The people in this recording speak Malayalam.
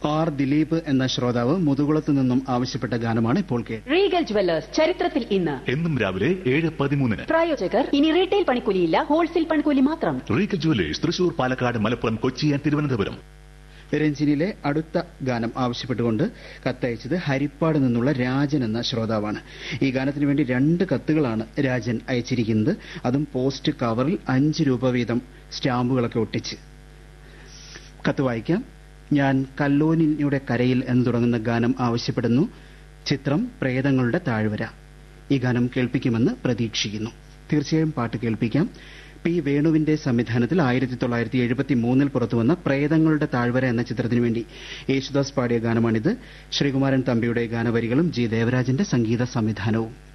ആർ ദിലീപ് എന്ന ശ്രോതാവ് മുതുകുളത്തു നിന്നും ആവശ്യപ്പെട്ട ഗാനമാണ് ഇപ്പോൾ കേട്ടത് റീഗൽ ജുവല്ലേഴ്സ് ചരിത്രത്തിൽ ഇന്ന് എന്നും രാവിലെ ഏഴ് പതിമൂന്നിന് പ്രായോജകർ ഇനി റീറ്റെയിൽ പണിക്കൂലിയില്ല ഹോൾസെയിൽ പണിക്കൂലി മാത്രം Regal jewellers Thrissur Palakkad Malappuram Kochi and Thiruvananthapuram രഞ്ജിനിലെ അടുത്ത ഗാനം ആവശ്യപ്പെട്ടുകൊണ്ട് കത്തയച്ചത് ഹരിപ്പാട് നിന്നുള്ള രാജൻ എന്ന ശ്രോതാവാണ് ഈ ഗാനത്തിന് വേണ്ടി രണ്ട് കത്തുകളാണ് രാജൻ അയച്ചിരിക്കുന്നത് അതും പോസ്റ്റ് കവറിൽ അഞ്ച് രൂപ വീതം സ്റ്റാമ്പുകളൊക്കെ ഒട്ടിച്ച് കത്ത് വായിക്കാം ഞാൻ കല്ലോനിയുടെ കരയിൽ എന്ന് തുടങ്ങുന്ന ഗാനം ആവശ്യപ്പെടുന്നു ചിത്രം പ്രേതങ്ങളുടെ താഴ്വര ഈ ഗാനം കേൾപ്പിക്കുമെന്ന് പ്രതീക്ഷിക്കുന്നു തീർച്ചയായും പാട്ട് കേൾപ്പിക്കാം പി വേണുവിന്റെ സംവിധാനത്തിൽ ആയിരത്തി തൊള്ളായിരത്തി എഴുപത്തി മൂന്നിൽ പുറത്തുവന്ന പ്രേതങ്ങളുടെ താഴ്വര എന്ന ചിത്രത്തിനു വേണ്ടി യേശുദാസ് പാടിയ ഗാനമാണിത് ശ്രീകുമാരൻ തമ്പിയുടെ ഗാനവരികളും ജി ദേവരാജന്റെ സംഗീത സംവിധാനവും